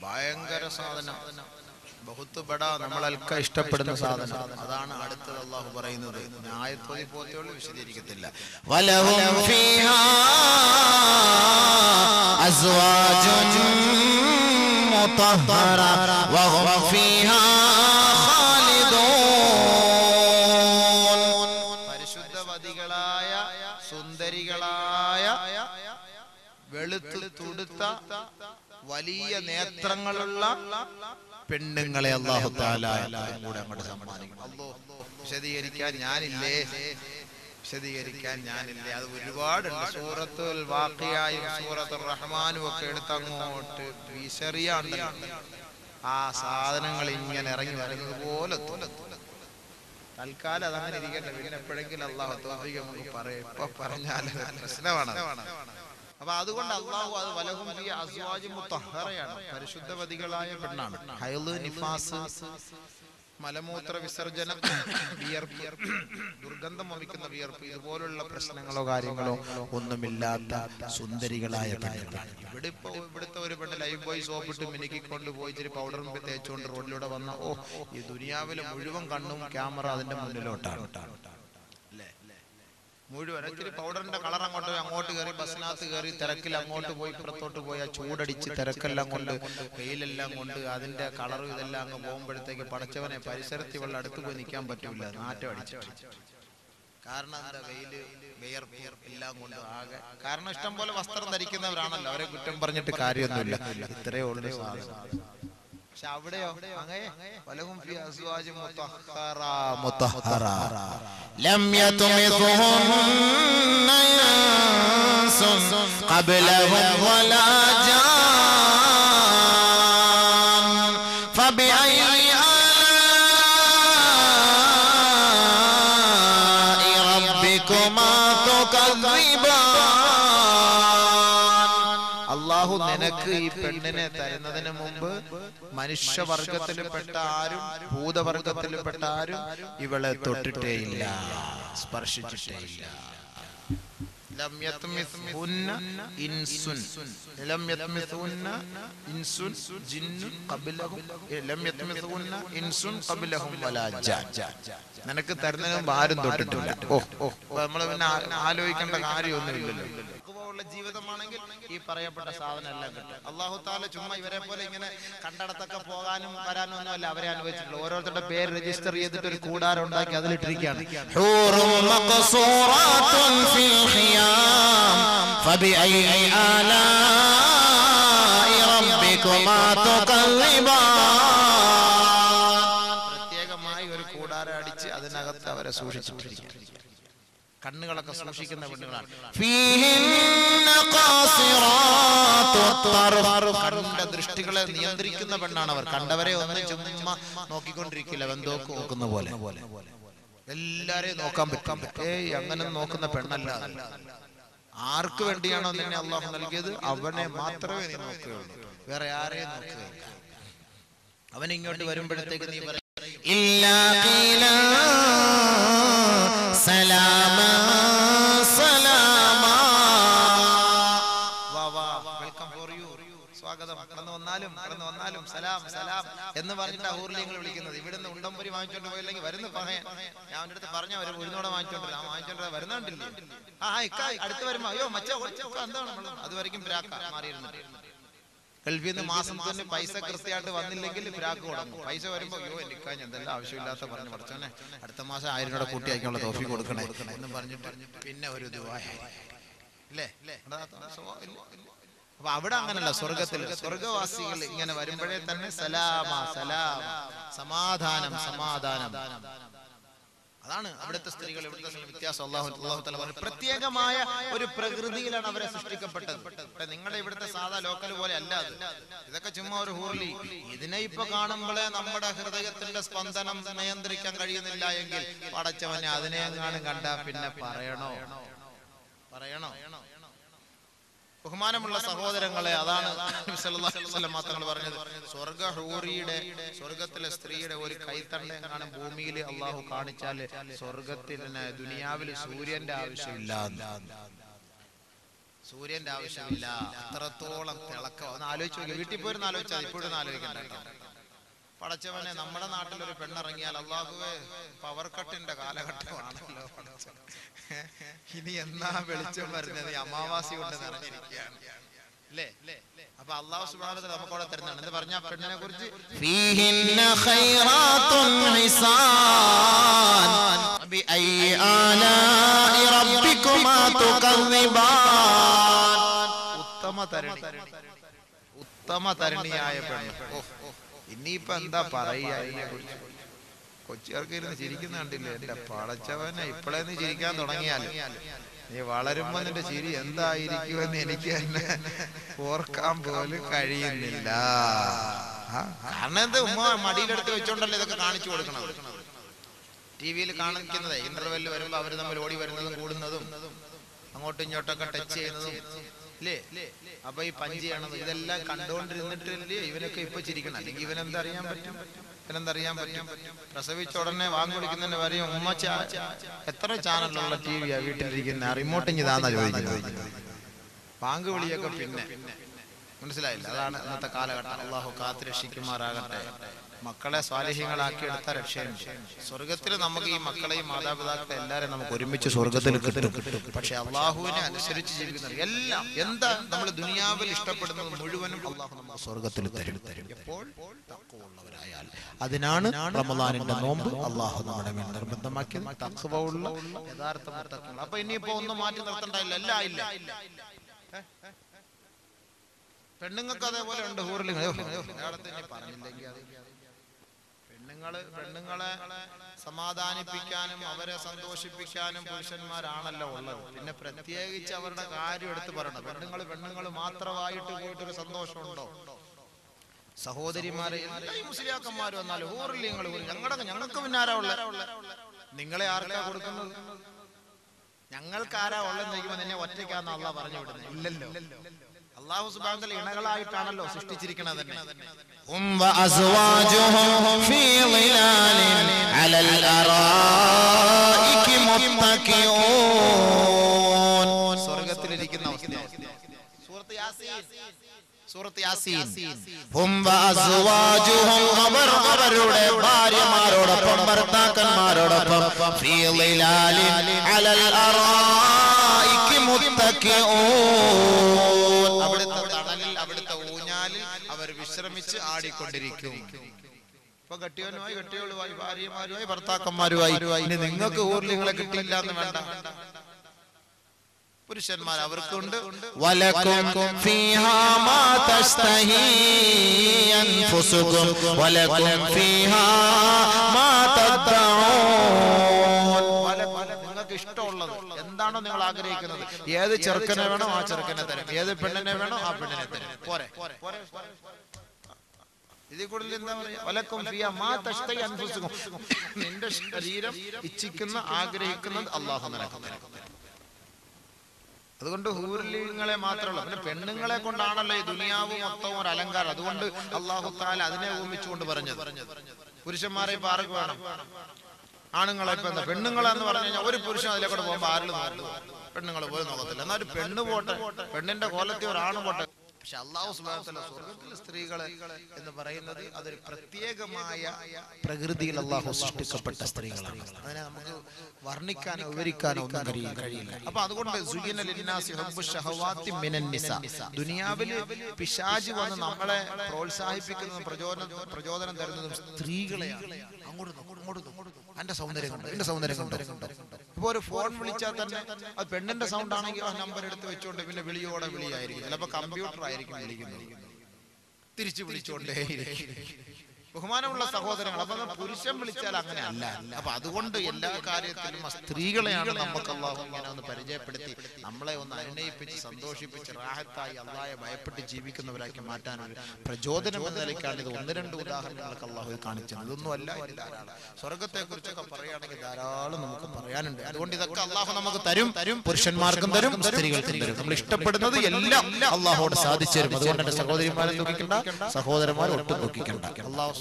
ഭയങ്കര സാധനം ബഹുത്ത് ബടാ നമ്മളൊക്കെ ഇഷ്ടപ്പെടുന്ന സാധനം അതാണ് അടുത്തത് അള്ളാഹു പറയുന്നത് ന്യായത്തോതി പോത്തേയുള്ളൂ വിശദീകരിക്കത്തില്ല ولهم فيها أزواج مطهرة وهم فيها خالدون പരിശുദ്ധവതികളായ സുന്ദരികളായ വെളുത്തു തുടുത്ത വലിയ നേത്രങ്ങളുള്ള പെണ്ണുങ്ങളെ അള്ളാഹു താല കൂടെ അങ്ങോട്ട് സമ്മാനിക്കണം അല്ലോ വിശദീകരിക്കാൻ ഞാനില്ലേ വിശദീകരിക്കാൻ ഞാനില്ലേ അത് ഒരുപാടുണ്ട് സൂറത്തുൽ വാക്കിയായും സൂറത്തുൽ റഹ്മാനും ഒക്കെ എടുത്ത് അങ്ങോട്ട് വിശറിയാണ്ടല്ലോ ആ സാധനങ്ങൾ ഇങ്ങനെ ഇറങ്ങി വരുന്നത് പോലെ തോന്നും തൽക്കാലം അതങ്ങനെ ഇരിക്കട്ടെ പിന്നെ എപ്പോഴെങ്കിലും അള്ളാഹു തോഫിക്ക് നമുക്ക് പറയാം ഇപ്പൊ പറഞ്ഞാൽ പ്രശ്നമാണ് അപ്പൊ അതുകൊണ്ട് അള്ളാഹു അത് വലഹും ഫീ അസ്വാജും മുത്തഹറയാണ് പരിശുദ്ധവതികളായ പെണ്ണാണ് ഹൈല് നിഫാസ് മലമൂത്ര വിസർജനം വിയർപ്പ് ദുർഗന്ധം വമിക്കുന്ന വിയർപ്പ് ഇതുപോലുള്ള പ്രശ്നങ്ങളോ കാര്യങ്ങളോ ഒന്നുമില്ലാത്ത സുന്ദരികളായ പെണ്ണുങ്ങളാണ് ഇവിടെ ഇപ്പൊ ഇവിടുത്തെ ഒരു പെണ്ണ് ലൈഫ് ബോയ് സോപ്പിട്ട് മിനുക്കിക്കൊണ്ട് പോയി ഇച്ചിരി പൗഡറും തേച്ചുകൊണ്ട് റോഡിലൂടെ വന്ന ഓ ഈ ദുനിയാവിലെ മുഴുവൻ കണ്ണും ക്യാമറ അതിന്റെ മുന്നിലോട്ടാണ് അല്ലേ മുഴുവൻ ഇച്ചിരി പൗഡറിന്റെ കളർ അങ്ങോട്ട് പോയി അങ്ങോട്ട് കയറി ബസ്സിനകത്ത് കയറി തിരക്കിൽ അങ്ങോട്ട് പോയി ഇപ്പുറത്തോട്ട് പോയി ആ ചൂടടിച്ച് തിരക്കെല്ലാം കൊണ്ട് വെയിലെല്ലാം കൊണ്ട് അതിന്റെ കളറും ഇതെല്ലാം അങ്ങ് പോകുമ്പോഴത്തേക്ക് പടച്ചവനെ പരിസരത്ത് ഇവളുടെ അടുത്ത് പോയി നിൽക്കാൻ പറ്റൂല നാറ്റം അടിച്ചിട്ട് കാരണം എന്താ വെയില് വിയർപ്പ് എല്ലാം കൊണ്ട് ആകെ കാരണം ഇഷ്ടം പോലെ വസ്ത്രം ധരിക്കുന്നവരാണല്ലോ അവരെ കുറ്റം പറഞ്ഞിട്ട് കാര്യമൊന്നുമില്ല ഇത്രയേ ഉള്ളൂ സാധനം പക്ഷെ അവിടെയോ അങ്ങേ വലഹും ഫി അസ്വാജും മുത്തഹറ മുത്തഹറ لم يطمثهن إنس قبلهم ولا جان فبأي آلاء ربكما تكذبان അള്ളാഹു നിനക്ക് ഈ പെണ്ണിനെ തരുന്നതിന് മുമ്പ് മനുഷ്യവർഗത്തിൽപ്പെട്ട ആരും ഭൂതവർഗത്തിൽപ്പെട്ട ആരും ഇവളെ തൊട്ടിട്ടേയില്ല സ്പർശിച്ചിട്ടേയില്ല ലം യത്മിസ്ഹുന്ന ഇൻസുൻ. ലം യത്മിസ്ഹുന്ന ഇൻസുൻ ജിന്നും ഖബ്ലഹും. ഏ, ലം യത്മിസ്ഹുന്ന ഇൻസുൻ ഖബ്ലഹും വലാ ജാൻ. നിനക്ക് തരുന്നതിന് മുമ്പ് ആരും തൊട്ടിട്ടില്ല ഓ ഓ നമ്മൾ പിന്നെ ആ- ആലോചിക്കേണ്ട കാര്യമൊന്നുമില്ലല്ലോ ഉള്ള ജീവിതമാണെങ്കിൽ ഈ പറയപ്പെട്ട സാധനം എല്ലാം കിട്ടും അള്ളാഹു താല ചുമ്മാ ഇവരെ പോലെ ഇങ്ങനെ കണ്ടടത്തൊക്കെ പോകാനും വരാനും ഒന്നുമല്ല അവരെ അനുഭവിച്ചിട്ടുള്ളൂ ഓരോരുത്തരുടെ പേര് രജിസ്റ്റർ ചെയ്തിട്ട് ഒരു കൂടാരം ഉണ്ടാക്കി അതിലിട്ടിരിക്കുകയാണ് حور مقصورات في الخيام فبأي آلاء ربكما تكذبان പ്രത്യേകമായി ഒരു കൂടാരം അടിച്ച് അതിനകത്ത് അവരെ സൂക്ഷിച്ചിട്ടിരിക്കുകയാണ് കണ്ണുകളൊക്കെ സൂക്ഷിക്കുന്ന പെണ്ണുങ്ങളാണ് فيهن قاصرات الطرف കണ്ണിന്റെ ദൃഷ്ടികളെ നിയന്ത്രിക്കുന്ന പെണ്ണാണ് അവർ കണ്ടവരെ ഒന്ന് ചുമ്മാ നോക്കിക്കൊണ്ടിരിക്കില്ല വെന്തോക്ക് നോക്കുന്ന പോലെ എല്ലാരെയും നോക്കാൻ പറ്റും ഏയ് അങ്ങനെ നോക്കുന്ന പെണ്ണല്ല അത്. ആർക്ക് വേണ്ടിയാണോ നിന്നെ അള്ളാഹു നൽകിയത് അവനെ മാത്രമേ നീ നോക്കുകയുള്ളൂ വേറെ ആരെയും നോക്കുകയില്ല അവൻ ഇങ്ങോട്ട് വരുമ്പോഴത്തേക്ക് നീ പറയും إلا قيلا سلاما سلاما വാ വാ വെൽക്കം ഫോർ യു സ്വാഗതം കടന്നു വന്നാലും കടന്നു വന്നാലും സലാം സലാം എന്ന് പറഞ്ഞിട്ട് അഹൂർലിങ്ങൾ വിളിക്കുന്നത് ഇവിടുന്ന് ഉണ്ടംപൊരി വാങ്ങിച്ചോണ്ട് പോയില്ലെങ്കിൽ വരുന്ന പറയാൻ ഞാൻ അവന്റെ അടുത്ത് പറഞ്ഞ ഒരു ഉഴുന്നോടെ വാങ്ങിച്ചോണ്ട് ആ വാങ്ങിച്ചോണ്ട് വരുന്നുണ്ടില്ലേ ആ ഇക്ക അടുത്ത് വരുമ്പോ അയ്യോ മച്ച എന്താണ് നമ്മള് അതുവരെയും പ്രാക്ക മാറിയിരുന്നത് ഗൾഫിൽ നിന്ന് മാസം തന്നെ പൈസ കൃത്യമായിട്ട് വന്നില്ലെങ്കിൽ പ്രാക്ക് തുടങ്ങും പൈസ വരുമ്പോ അയ്യോ എനിക്ക് എന്തെല്ലാം ആവശ്യമില്ലാത്ത പറഞ്ഞു പഠിച്ചോനെ അടുത്ത മാസം ആയിരം രൂപ കൂട്ടി അയക്കാനുള്ള തോഫി കൊടുക്കണേ എന്ന് പറഞ്ഞിട്ട് പിന്നെ ഒരു ദുബായ അല്ലേ അപ്പൊ അവിടെ അങ്ങനല്ല സ്വർഗത്തിൽ സ്വർഗവാസികൾ ഇങ്ങനെ വരുമ്പോഴേ തന്നെ സലാമ സലാം സമാധാനം സമാധാനം അതാണ് അവിടുത്തെ സ്ത്രീകൾ ഇവിടുത്തെ സ്ത്രീകൾ വ്യത്യാസം അള്ളാഹു അള്ളാഹു തആല പറഞ്ഞു പ്രത്യേകമായ ഒരു പ്രകൃതിയിലാണ് അവരെ സൃഷ്ടിക്കപ്പെട്ടത് ഇവിടെ നിങ്ങളുടെ ഇവിടുത്തെ സാധാ ലോക്കൽ പോലെ അല്ല അത് ഇതൊക്കെ ചുമ്മാ ഒരു ഹൂർലി ഇതിനെ ഇപ്പൊ കാണുമ്പോഴേ നമ്മുടെ ഹൃദയത്തിന്റെ സ്പന്ദനം നിയന്ത്രിക്കാൻ കഴിയുന്നില്ല എങ്കിൽ പടച്ചവനെ അതിനെ എങ്ങാനും കണ്ടാ പിന്നെ പറയണോ പറയണോ ബഹുമാനമുള്ള സഹോദരങ്ങളെ അതാണ് നബി സല്ലല്ലാഹു അലൈഹി വസല്ലം തങ്ങൾ പറഞ്ഞത് സ്വർഗ ഹൂറിയുടെ സ്വർഗത്തിലെ സ്ത്രീയുടെ ഒരു കൈത്തണ്ട എങ്ങാനും ഭൂമിയിൽ അള്ളാഹു കാണിച്ചാല് സ്വർഗത്തിൽ ദുനിയാവിൽ സൂര്യന്റെ ആവശ്യമില്ല സൂര്യന്റെ ആവശ്യമില്ല അത്രത്തോളം തിളക്കം ഒന്ന് ആലോചിച്ച് നോക്കി വീട്ടിൽ പോയിരുന്ന് ആലോചിച്ചാൽ ഇപ്പോഴും ആലോചിക്കണ്ട കേട്ടോ പടച്ചവനെ നമ്മുടെ നാട്ടിൽ ഒരു പെണ്ണിറങ്ങിയാൽ അള്ളാഹുവെ പവർ കട്ടിന്റെ കാലഘട്ടമാണല്ലോ പടച്ചവൻ. ഇനി എന്നാ വെളിച്ചം വരുന്നത് ഈ അമാവാസി കൊണ്ട് നിറഞ്ഞിരിക്കുകയാണ് അല്ലേ അപ്പൊ അള്ളാഹു സുബാനത്തിൽ നമുക്കവിടെ തരുന്നതാണ് എന്ന് പറഞ്ഞ പെണ്ണിനെ കുറിച്ച് فيهن خيرات حسان بأي آلاء ربكما تكذبان ഉത്തമ തരണി ഉത്തമ തരണിയായ പെണ്ണ് ഓ, ഇനിയിപ്പോ എന്താ പറയുക അതിനെ കുറിച്ച് കൊച്ചുകാർക്ക് ഇരുന്ന് ചിരിക്കുന്ന കണ്ടില്ലേ എന്റെ പടച്ചവനെ ഇപ്പോഴേ നീ ചിരിക്കാൻ തുടങ്ങിയാൽ നീ വളരുമ്പോ നിന്റെ ചിരി എന്തായിരിക്കുമെന്ന് എനിക്ക് തന്നെ ഓർക്കാൻ പോലും കഴിയുന്നില്ല ആ, കാരണം എന്ത് ഉമ്മ മടിയിലെടുത്ത് വെച്ചോണ്ടല്ലേ ഇതൊക്കെ കാണിച്ചു കൊടുക്കണം ടി വിയിൽ കാണിക്കുന്നത് ഇന്റർവെല്ല് വരുമ്പോ അവര് തമ്മിൽ ഓടി വരുന്നതും കൂടുന്നതും അങ്ങോട്ടും ഇങ്ങോട്ടൊക്കെ ടച്ച് ചെയ്യുന്നതും ഇല്ലേ അപ്പൊ ഈ പഞ്ച് ചെയ്യണത് ഇതെല്ലാം കണ്ടുകൊണ്ടിരുന്നിട്ടില്ലേ ഇവനൊക്കെ ഇപ്പൊ ചിരിക്കണം അല്ലെങ്കിൽ ഇവനെന്താ അറിയാൻ പറ്റും ഇവനെന്തറിയാൻ പറ്റും പ്രസവിച്ച ഉടനെ വാങ്ങി വിളിക്കുന്നതിന് പറയും ഉമ്മ ചാ- എത്ര ചാനലുള്ള ടി വിയാ വീട്ടിലിരിക്കുന്ന റിമോട്ട് ഇതാന്നാ ചോദിക്കുന്നത് പാങ്ക് വിളിയൊക്കെ പിന്നെ മനസ്സിലായില്ല അതാണ് ഇന്നത്തെ കാലഘട്ടം അള്ളാഹു കാത്ത് രക്ഷിക്കുമാറാകട്ടെ മക്കളെ സ്വാലിഹ്യങ്ങളാക്കി എടുത്ത രക്ഷയുണ്ട് സ്വർഗത്തിൽ നമുക്ക് ഈ മക്കളെയും മാതാപിതാക്കളെ എല്ലാവരും നമുക്ക് ഒരുമിച്ച് സ്വർഗത്തിൽ കിട്ടും പക്ഷെ അള്ളാഹുവിനെ അനുസരിച്ച് ജീവിക്കുന്ന എല്ലാം എന്താ നമ്മൾ ദുനിയാവിൽ ഇഷ്ടപ്പെടുന്നത് മുഴുവനും അള്ളാഹു നമുക്ക് സ്വർഗത്തിൽ തരും തരും എപ്പോൾ തഖ്വയുള്ളവരായാൽ അതിനാണ് റമദാനിന്റെ നോമ്പ് അള്ളാഹു നമ്മുടെ മേൽ നിർബന്ധമാക്കിയത് തഖ്വ ഉള്ള യഥാർത്ഥ മുത്തഖികൾ. അപ്പൊ ഇനിയിപ്പോ ഒന്നും മാറ്റി നിർത്തണ്ടായില്ല എല്ലാം ഇല്ല പെണ്ണുങ്ങൾക്ക് അതേപോലെ ഉണ്ട് ഹൂറിൽ പറഞ്ഞില്ലെങ്കിൽ അത് പെണ്ണുങ്ങള് പെണ്ണുങ്ങളെ സമാധാനിപ്പിക്കാനും അവരെ സന്തോഷിപ്പിക്കാനും പുരുഷന്മാരാണല്ലോ ഉള്ളത് പിന്നെ പ്രത്യേകിച്ച് അവരുടെ കാര്യം എടുത്ത് പറയണം പെണ്ണുങ്ങൾ പെണ്ണുങ്ങൾ മാത്രമായിട്ട് പോയിട്ടൊരു സന്തോഷമുണ്ടോ സഹോദരിമാരെ എല്ലാ ഈ മുസ്ലിയാക്കന്മാര് വന്നാലും ഹൂറിൽ നിങ്ങൾ ഞങ്ങളുടെ ഞങ്ങൾക്ക് പിന്നെ ആരാ ഉള്ള നിങ്ങളെ ആർക്കാ കൊടുക്കുന്നത് ഞങ്ങൾക്ക് ആരാ ഉള്ളെന്ന് ചോദിക്കുമ്പോൾ നിന്നെ ഒറ്റയ്ക്കാന്ന് അള്ളാഹ് പറഞ്ഞു വിടുന്നത് ഇല്ലല്ലോ അള്ളാഹു സുബാന്തൽ ഇണകളായിട്ടാണല്ലോ സൃഷ്ടിച്ചിരിക്കണത് തന്നെ هم وأزواجهم في ظلال على الأرائك متكئون സ്വർഗത്തിലിരിക്കുന്ന അവസ്ഥയാണ് സൂറത്ത് യാസീൻ സൂറത്ത് യാസീൻ هم وأزواجهم അവർ അവരുടെ ഭാര്യമാരോടൊപ്പം ഭർത്താക്കന്മാരോടൊപ്പം في ظلال على الأرائك متكئون അവിടുത്തെ തണലിൽ അവിടുത്തെ ഊഞ്ഞാലിൽ അവർ വിശ്രമിച്ച് ആടിക്കൊണ്ടിരിക്കും ഇപ്പൊ കെട്ടിയവനുമായി കെട്ടിയവളുമായി ഭാര്യമാരുമായി ഭർത്താക്കന്മാരുമായി ഇനി നിങ്ങൾക്ക് ഊർലിങ്ങളെ കിട്ടിയില്ല എന്ന് വേണ്ട പുരുഷന്മാർ അവർക്കുണ്ട് ولكم فيها ما تشتهي أنفسكم ولكم فيها ما تدعون പല പല നിങ്ങൾക്ക് ഇഷ്ടമുള്ളത് എന്താണോ നിങ്ങൾ ആഗ്രഹിക്കുന്നത് ഏത് ചെറുക്കനെ വേണോ ആ ചെറുക്കനെ തരും ഏത് പെണ്ണിനെ വേണോ ആ പെണ്ണിനെ തരും പോരെ ഇതിൽ കൂടുതൽ എന്താ പറയാ വലക്കും ഫിയ മാ തഷ്തഹി അൻഫുസുക്കും. നിന്റെ ശരീരം ഇച്ഛിക്കുന്ന ആഗ്രഹിക്കുന്നത് അള്ളാഹു നിനക്ക് തരും അതുകൊണ്ട് ഹൂർലിങ്ങളെ മാത്രമല്ല പിന്നെ പെണ്ണുങ്ങളെ കൊണ്ടാണല്ലോ ഈ ദുനിയാവ് മൊത്തം ഒരു അലങ്കാരം അതുകൊണ്ട് അള്ളാഹു താല അതിനെ ഓമിച്ചുകൊണ്ട് പറഞ്ഞത് പുരുഷന്മാരെ ഇപ്പൊ ആർക്ക് വേണം ആണുങ്ങളെ ഇപ്പൊ എന്താ പെണ്ണുങ്ങളെന്ന് പറഞ്ഞു കഴിഞ്ഞാൽ ഒരു പുരുഷൻ അതിലെ കൂടെ പോകുമ്പോ ആരിലും നോക്കും പെണ്ണുങ്ങൾ പോലും നോക്കത്തില്ല എന്നാൽ ഒരു പെണ്ണ് പോട്ടെ പെണ്ണിന്റെ കോലത്തിൽ ഒരാണ് പോട്ടെ പക്ഷെ അള്ളാഹു സുബാനത്തല്ല സ്വർഗത്തിലെ സ്ത്രീകളെ എന്ന് പറയുന്നത് അതൊരു പ്രത്യേകമായ പ്രകൃതിയിൽ അള്ളാഹു സൃഷ്ടിക്കപ്പെട്ട സ്ത്രീകളാണ് അതിനെ നമുക്ക് വർണ്ണിക്കാനോ വിവരിക്കാനോ ഒന്നും കഴിയില്ല കഴിയില്ല അപ്പൊ അതുകൊണ്ട് സുയ്യിന ലിന്നാസി ഹബ്ബു ഷഹവാത്തി മിനൻ നിസ. ദുനിയാവില് പിശാജ് വന്ന് നമ്മളെ പ്രോത്സാഹിപ്പിക്കുന്നതും പ്രചോദനം പ്രചോദനം തരുന്നതും സ്ത്രീകളെയാണ് അങ്ങോട്ട് നോക്ക്, ഇങ്ങോട്ട് നോക്ക്. എന്റെ സൗന്ദര്യം കണ്ടോ എന്റെ സൗന്ദര്യം കണ്ടോ ഇപ്പൊ ഒരു ഫോൺ വിളിച്ചാൽ തന്നെ അത് പെണ്ണിന്റെ സൗണ്ട് ആണെങ്കിൽ ആ നമ്പർ എടുത്ത് വെച്ചുകൊണ്ട് പിന്നെ വിളിയോടെ വിളിയായിരിക്കും ചിലപ്പോ കമ്പ്യൂട്ടർ ആയിരിക്കും വിളിക്കുന്നത് തിരിച്ചു വിളിച്ചുകൊണ്ടേ ബഹുമാനമുള്ള സഹോദരങ്ങൾ അപ്പൊ നമ്മൾ പുരുഷൻ വിളിച്ചാൽ അങ്ങനെ അല്ല അപ്പൊ അതുകൊണ്ട് എല്ലാ കാര്യത്തിലും ആ സ്ത്രീകളെയാണ് നമുക്ക് അള്ളാഹു ഇങ്ങനെ ഒന്ന് പരിചയപ്പെടുത്തി നമ്മളെ ഒന്ന് അനുനയിപ്പിച്ച് സന്തോഷിപ്പിച്ച് റാഹത്തായി അള്ളാഹെ ഭയപ്പെട്ട് ജീവിക്കുന്നവരാക്കി മാറ്റാൻ ഒരു പ്രചോദനം എന്ന നിലയ്ക്കാണ് ഇത് ഒന്ന് രണ്ട് ഉദാഹരണങ്ങൾക്ക് അള്ളാഹു കാണിച്ചത് ഇതൊന്നും അല്ല ഇത് ധാരാളം സ്വർഗത്തെ കുറിച്ചൊക്കെ പറയുകയാണെങ്കിൽ ധാരാളം നമുക്ക് പറയാനുണ്ട് അതുകൊണ്ട് ഇതൊക്കെ അള്ളാഹു നമുക്ക് തരും തരും പുരുഷന്മാർക്കും തരും സ്ത്രീകൾക്കും തരും നമ്മൾ ഇഷ്ടപ്പെടുന്നത് എല്ലാം അള്ളാഹോട് സാധിച്ചു തരും അതുകൊണ്ട് എന്റെ സഹോദരിമാരെ ദുഃഖിക്കണ്ട സഹോദരന്മാരെ ഒട്ടും ദുഃഖിക്കണ്ട അള്ളാഹു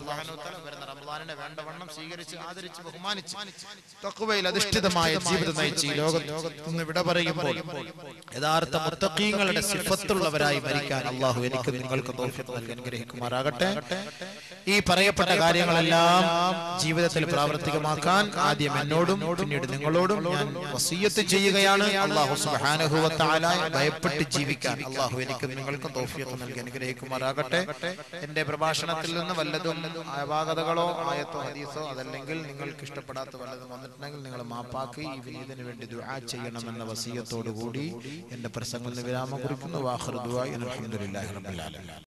സുബ്ഹാനഹു വതആല വരുന്ന റമദാനിനെ വേണ്ടവണ്ണം സ്വീകരിച്ച് ആദരിച്ച് ബഹുമാനിച്ച് തഖ്വയിൽ അധിഷ്ഠിതമായ ജീവിതം നയിച്ച് ഈ ലോകത്ത് നിന്ന് വിട പറയുമ്പോൾ യഥാർത്ഥ മുത്തഖീങ്ങളുടെ സിഫത്തുള്ളവരായി മരിക്കാൻ അള്ളാഹു എനിക്ക് നിങ്ങൾക്ക് തൗഫീഖ് നൽകി അനുഗ്രഹിക്കുമാറാകട്ടെ ഈ പറയപ്പെട്ട കാര്യങ്ങളെല്ലാം ജീവിതത്തിൽ പ്രാവർത്തികമാക്കാൻ ആദ്യം എന്നോടും പിന്നീട് നിങ്ങളോടും ഞാൻ വസീയത്ത് ചെയ്യുകയാണ് അള്ളാഹു സുബ്ഹാനഹു വ തആല ഭയപ്പെട്ട് ജീവിക്കാൻ അള്ളാഹു എനിക്ക് നിങ്ങൾക്ക് തൗഫീഖ് നൽകി അനുഗ്രഹിക്കുമാറാകട്ടെ എന്റെ പ്രഭാഷണത്തിൽ നിന്ന് വല്ലതും അപാകതകളോ ആയത്തോ ഹദീസോ അതല്ലെങ്കിൽ നിങ്ങൾക്ക് ഇഷ്ടപ്പെടാത്ത വല്ലതും വന്നിട്ടുണ്ടെങ്കിൽ നിങ്ങൾ മാപ്പാക്കി ഈ വിനീതിന് വേണ്ടി ദുആ ചെയ്യണമെന്ന വസീയത്തോടു കൂടി എന്റെ പ്രസംഗത്തിൽ വിരാമം കുറിക്കുന്നു വാഹൃദുവായി അൽഹംദുലില്ലാഹി റബ്ബിൽ ആലമീൻ